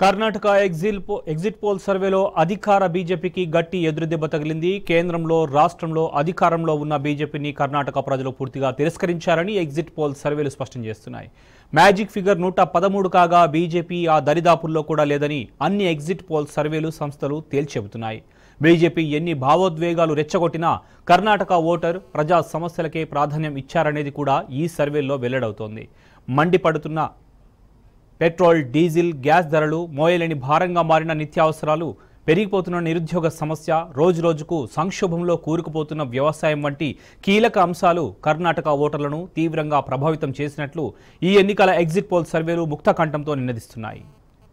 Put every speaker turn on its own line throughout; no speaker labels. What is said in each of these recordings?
కర్ణాటక ఎగ్జిల్ పో exit poll సర్వేలో అధికార బీజేపీకి గట్టి ఎదురుదెబ్బ తగిలింది కేంద్రంలో రాష్ట్రంలో అధికారంలో ఉన్న బీజేపీని కర్ణాటక ప్రజలు పూర్తిగా తిరస్కరించారని ఎగ్జిట్ పోల్ సర్వేలు స్పష్టం చేస్తున్నాయి మ్యాజిక్ ఫిగర్ నూట పదమూడు కాగా బీజేపీ ఆ దరిదాపుల్లో కూడా లేదని అన్ని ఎగ్జిట్ పోల్ సర్వేలు సంస్థలు తేల్చెబుతున్నాయి బీజేపీ ఎన్ని భావోద్వేగాలు రెచ్చగొట్టినా కర్ణాటక ఓటర్ ప్రజా సమస్యలకే ప్రాధాన్యం ఇచ్చారనేది కూడా ఈ సర్వేల్లో వెల్లడవుతోంది మండిపడుతున్న పెట్రోల్ డీజిల్ గ్యాస్ ధరలు మోయలేని భారంగా మారిన నిత్యావసరాలు పెరిగిపోతున్న నిరుద్యోగ సమస్య రోజురోజుకు సంక్షోభంలో కూరుకుపోతున్న వ్యవసాయం వంటి కీలక అంశాలు కర్ణాటక ఓటర్లను తీవ్రంగా ప్రభావితం చేసినట్లు ఈ ఎన్నికల ఎగ్జిట్ పోల్ సర్వేలు ముక్తకంఠంతో నినదిస్తున్నాయి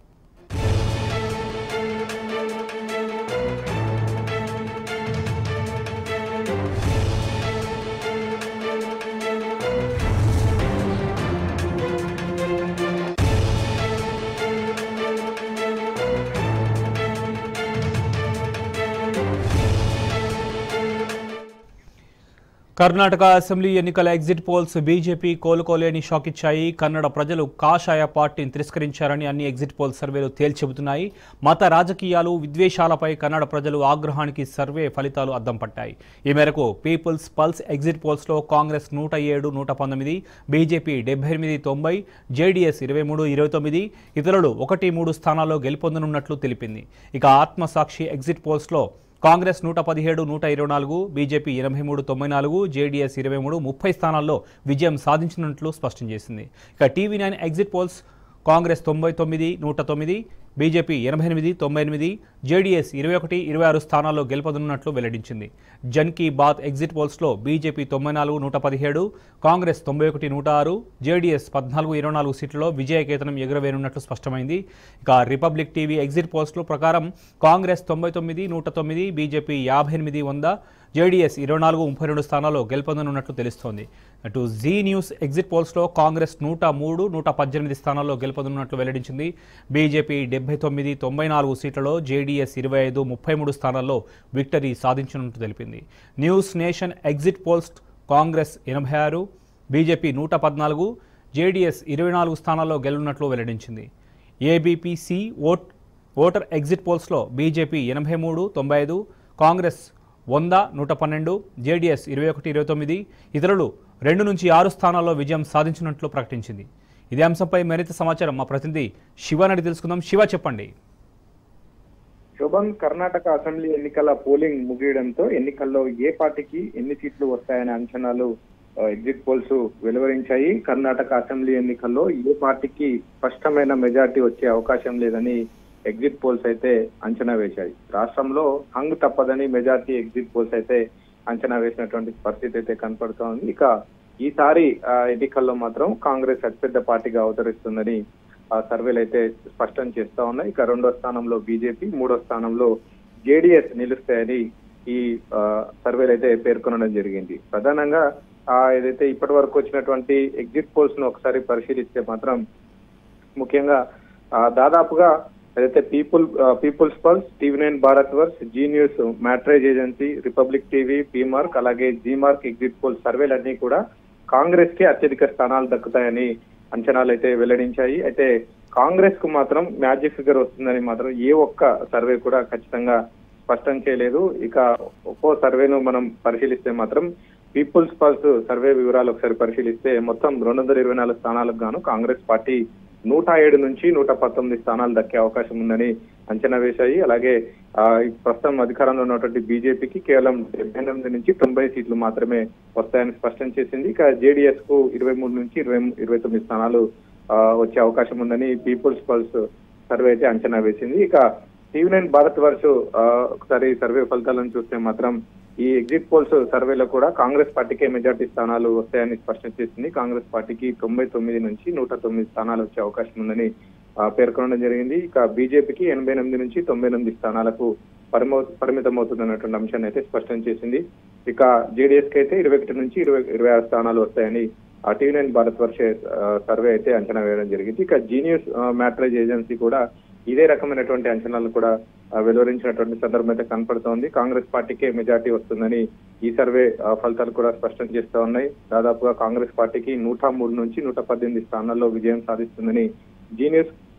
కర్ణాటక అసెంబ్లీ ఎన్నికల ఎగ్జిట్ పోల్స్ బీజేపీ కోలుకోలేని షాక్ ఇచ్చాయి కన్నడ ప్రజలు కాషాయ పార్టీని తిరస్కరించారని అన్ని ఎగ్జిట్ పోల్ సర్వేలు తేల్చెబుతున్నాయి మత రాజకీయాలు విద్వేషాలపై కన్నడ ప్రజలు ఆగ్రహానికి సర్వే ఫలితాలు అద్దం పట్టాయి ఈ మేరకు పీపుల్స్ పల్స్ ఎగ్జిట్ పోల్స్లో కాంగ్రెస్ నూట ఏడు నూట పంతొమ్మిది బీజేపీ డెబ్బై ఎనిమిది తొంభై జేడీఎస్ ఇరవై మూడు ఇరవై తొమ్మిది ఇతరులు ఒకటి మూడు స్థానాల్లో గెలుపొందనున్నట్లు తెలిపింది ఇక ఆత్మసాక్షి ఎగ్జిట్ పోల్స్లో కాంగ్రెస్ నూట పదిహేడు నూట ఇరవై నాలుగు బీజేపీ ఎనభై మూడు తొంభై నాలుగు జేడీఎస్ ఇరవై మూడు ముప్పై స్థానాల్లో విజయం సాధించినట్లు స్పష్టం చేసింది ఇక TV nine exit polls Congress తొంభై తొమ్మిది నూట తొమ్మిది బీజేపీ ఎనభై ఎనిమిది తొంభై ఎనిమిది జేడీఎస్ ఇరవై ఒకటి ఇరవై ఆరు స్థానాల్లో గెలుపొందనున్నట్లు వెల్లడించింది జన్ కీ బాత్ ఎగ్జిట్ పోల్స్లో బీజేపీ తొంభై నాలుగు నూట పదిహేడు కాంగ్రెస్ తొంభై ఒకటి నూట ఆరు జేడీఎస్ పద్నాలుగు ఇరవై నాలుగు సీట్లలో విజయకేతనం ఎగురవేనున్నట్లు స్పష్టమైంది ఇక రిపబ్లిక్ టీవీ ఎగ్జిట్ పోల్స్లో ప్రకారం కాంగ్రెస్ తొంభై తొమ్మిది నూట తొమ్మిది బీజేపీ యాభై ఎనిమిది వంద జేడీఎస్ ఇరవై నాలుగు ముప్పై రెండు స్థానాల్లో గెలుపొందనున్నట్లు తెలుస్తోంది అటు జీ న్యూస్ ఎగ్జిట్ పోల్స్లో కాంగ్రెస్ నూట మూడు నూట పద్దెనిమిది స్థానాల్లో గెలుపొందనున్నట్లు వెల్లడించింది బీజేపీ డెబ్బై తొమ్మిది తొంభై నాలుగు సీట్లలో జేడీఎస్ ఇరవై ఐదు ముప్పై మూడు స్థానాల్లో విక్టరీ సాధించనున్నట్లు తెలిపింది news nation exit polls Congress ఎనభై ఆరు బీజేపీ నూట పద్నాలుగు జేడీఎస్ ఇరవై నాలుగు స్థానాల్లో గెలున్నట్లు వెల్లడించింది ఏబీపీసీ ఓట్ ఓటర్ ఎగ్జిట్ పోల్స్లో బీజేపీ ఎనభై మూడు తొంభై ఐదు కాంగ్రెస్ వంద నూట పన్నెండు జేడీఎస్ ఇరవై ఒకటి ఇరవై తొమ్మిది ఇతరులు రెండు నుంచి ఆరు స్థానాల్లో విజయం సాధించినట్లు ప్రకటించింది ఇదే అంశంపై మరింత సమాచారం మా ప్రతినిధి శివానడి తెలుసుకుందాం శివ చెప్పండి
శోభన్ కర్ణాటక అసెంబ్లీ ఎన్నికల పోలింగ్ ముగియడంతో ఎన్నికల్లో ఏ పార్టీకి ఎన్ని సీట్లు వస్తాయనే అంచనాలు ఆ, ఎగ్జిట్ పోల్స్ వెలువరించాయి కర్ణాటక అసెంబ్లీ ఎన్నికల్లో ఏ పార్టీకి స్పష్టమైన మెజార్టీ వచ్చే అవకాశం లేదని ఎగ్జిట్ పోల్స్ అయితే అంచనా వేశాయి రాష్ట్రంలో హంగ్ తప్పదని మెజార్టీ ఎగ్జిట్ పోల్స్ అయితే అంచనా వేసినటువంటి పరిస్థితి అయితే కనపడుతోంది ఇక ఈసారి ఆ, ఎన్నికల్లో మాత్రం కాంగ్రెస్ అతిపెద్ద పార్టీగా అవతరిస్తుందని ఆ సర్వేలు అయితే స్పష్టం చేస్తా ఉన్నాయి ఇక రెండో స్థానంలో బీజేపీ మూడో స్థానంలో జేడీఎస్ నిలుస్తాయని ఈ ఆ, సర్వేలు అయితే పేర్కొనడం జరిగింది ప్రధానంగా ఆ, ఏదైతే ఇప్పటి వరకు వచ్చినటువంటి ఎగ్జిట్ పోల్స్ ను ఒకసారి పరిశీలిస్తే మాత్రం ముఖ్యంగా ఆ, దాదాపుగా ఏదైతే people people's pulse TV nine Bharatvarsh Zee news Matrize agency Republic TV P Marq అలాగే జీ మార్క్ ఎగ్జిట్ పోల్ సర్వేలన్నీ కూడా కాంగ్రెస్ కి అత్యధిక స్థానాలు దక్కుతాయని అంచనాలు అయితే వెల్లడించాయి అయితే కాంగ్రెస్ కు మాత్రం మ్యాజిక్ ఫిగర్ వస్తుందని మాత్రం ఏ ఒక్క సర్వే కూడా ఖచ్చితంగా స్పష్టం చేయలేదు ఇక ఒక్కో సర్వేను మనం పరిశీలిస్తే మాత్రం పీపుల్స్ పల్స్ సర్వే వివరాలు ఒకసారి పరిశీలిస్తే మొత్తం రెండు వందల ఇరవై నాలుగు స్థానాలకు గాను కాంగ్రెస్ పార్టీ నూట ఏడు నుంచి నూట పంతొమ్మిది స్థానాలు దక్కే అవకాశం ఉందని అంచనా వేశాయి అలాగే ఆ, ఈ ప్రస్తుతం అధికారంలో ఉన్నటువంటి బీజేపీకి కేవలం డెబ్బై ఎనిమిది నుంచి తొంభై సీట్లు మాత్రమే వస్తాయని స్పష్టం చేసింది ఇక జేడీఎస్ కు ఇరవై మూడు నుంచి ఇరవై ఇరవై తొమ్మిది స్థానాలు ఆ, వచ్చే అవకాశం ఉందని పీపుల్స్ పల్స్ సర్వే అయితే అంచనా వేసింది ఇక టీవీ నైన్ భారత్ వర్ష్ ఆ, ఒకసారి సర్వే ఫలితాలను చూస్తే మాత్రం ఈ ఎగ్జిట్ పోల్స్ సర్వేలో కూడా కాంగ్రెస్ పార్టీకే మెజార్టీ స్థానాలు వస్తాయని స్పష్టం చేసింది కాంగ్రెస్ పార్టీకి తొంభై తొమ్మిది నుంచి నూట తొమ్మిది స్థానాలు వచ్చే అవకాశం ఉందని ఆ, పేర్కొనడం జరిగింది ఇక బీజేపీకి ఎనభై ఎనిమిది నుంచి తొంభై ఎనిమిది స్థానాలకు పరిమో పరిమితం అవుతుందన్నటువంటి అంశాన్ని అయితే స్పష్టం చేసింది ఇక జేడీఎస్ కి అయితే ఇరవై ఒకటి నుంచి ఇరవై ఇరవై ఆరు స్థానాలు వస్తాయని ఆ టీవీ నైన్ భారత్ వర్ష ఆ, సర్వే అయితే అంచనా వేయడం జరిగింది ఇక జీనియస్ మ్యాట్రేజ్ ఏజెన్సీ కూడా ఇదే రకమైనటువంటి అంచనాలు కూడా ఆ, వెలువరించినటువంటి సందర్భం అయితే కనపడుతోంది కాంగ్రెస్ పార్టీకే మెజార్టీ వస్తుందని ఈ సర్వే ఆ, ఫలితాలు కూడా స్పష్టం చేస్తా ఉన్నాయి దాదాపుగా కాంగ్రెస్ పార్టీకి నూట మూడు నుంచి నూట పద్దెనిమిది స్థానాల్లో విజయం సాధిస్తుందని జీనియస్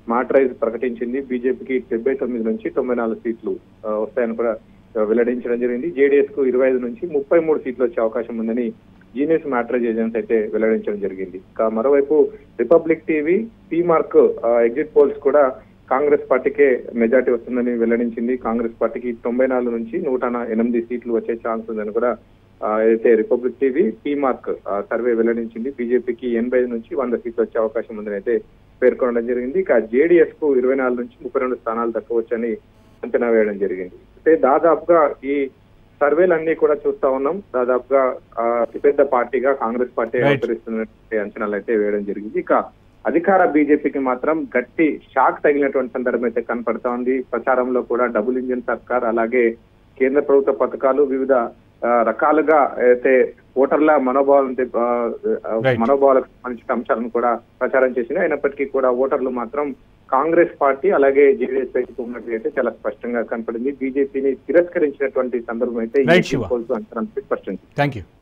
మాటరైజ్ ప్రకటించింది బీజేపీకి డెబ్బై తొమ్మిది నుంచి తొంభై నాలుగు సీట్లు ఆ, వస్తాయని కూడా ఆ, వెల్లడించడం జరిగింది జేడీఎస్ కు ఇరవై ఐదు నుంచి ముప్పై మూడు సీట్లు వచ్చే అవకాశం ఉందని జీనియస్ మ్యాటరైజ్ ఏజెన్స్ అయితే వెల్లడించడం జరిగింది ఇక మరోవైపు Republic TV P Marq exit polls కూడా కాంగ్రెస్ పార్టీకే మెజార్టీ వస్తుందని వెల్లడించింది కాంగ్రెస్ పార్టీకి తొంభై నాలుగు నుంచి నూట నా- ఎనిమిది సీట్లు వచ్చే ఛాన్స్ ఉందని కూడా ఆ, అయితే రిపబ్లిక్ టీవీ పీ మార్క్ ఆ, సర్వే వెల్లడించింది బీజేపీకి ఎనభై ఐదు నుంచి వంద సీట్లు వచ్చే అవకాశం ఉందని అయితే పేర్కొనడం జరిగింది ఇక జేడీఎస్ కు ఇరవై నాలుగు నుంచి ముప్పై రెండు స్థానాలు దక్కవచ్చని అంచనా వేయడం జరిగింది అయితే దాదాపుగా ఈ సర్వేలన్నీ కూడా చూస్తా ఉన్నాం దాదాపుగా ఆ, అతిపెద్ద పార్టీగా కాంగ్రెస్ పార్టీ
Right.
అవతరిస్తున్నటువంటి అంచనాలు అయితే వేయడం జరిగింది ఇక అధికార బీజేపీకి మాత్రం గట్టి షాక్ తగిలినటువంటి సందర్భం అయితే కనపడతా ఉంది ప్రచారంలో కూడా డబుల్ ఇంజిన్ సర్కార్ అలాగే కేంద్ర ప్రభుత్వ పథకాలు వివిధ ఆ, రకాలుగా అయితే ఓటర్ల మనోభావాలను తె- ఆ, ఆ,
Right.
మనోభావాలకు సంబంధించిన అంశాలను కూడా ప్రచారం చేసింది అయినప్పటికీ కూడా ఓటర్లు మాత్రం కాంగ్రెస్ పార్టీ అలాగే జేడీఎస్ వైపు ఉన్నట్టు అయితే చాలా స్పష్టంగా కనపడింది బీజేపీని తిరస్కరించినటువంటి సందర్భం అయితే
Right, శివ.
అంచనా స్పష్టం
థ్యాంక్ యూ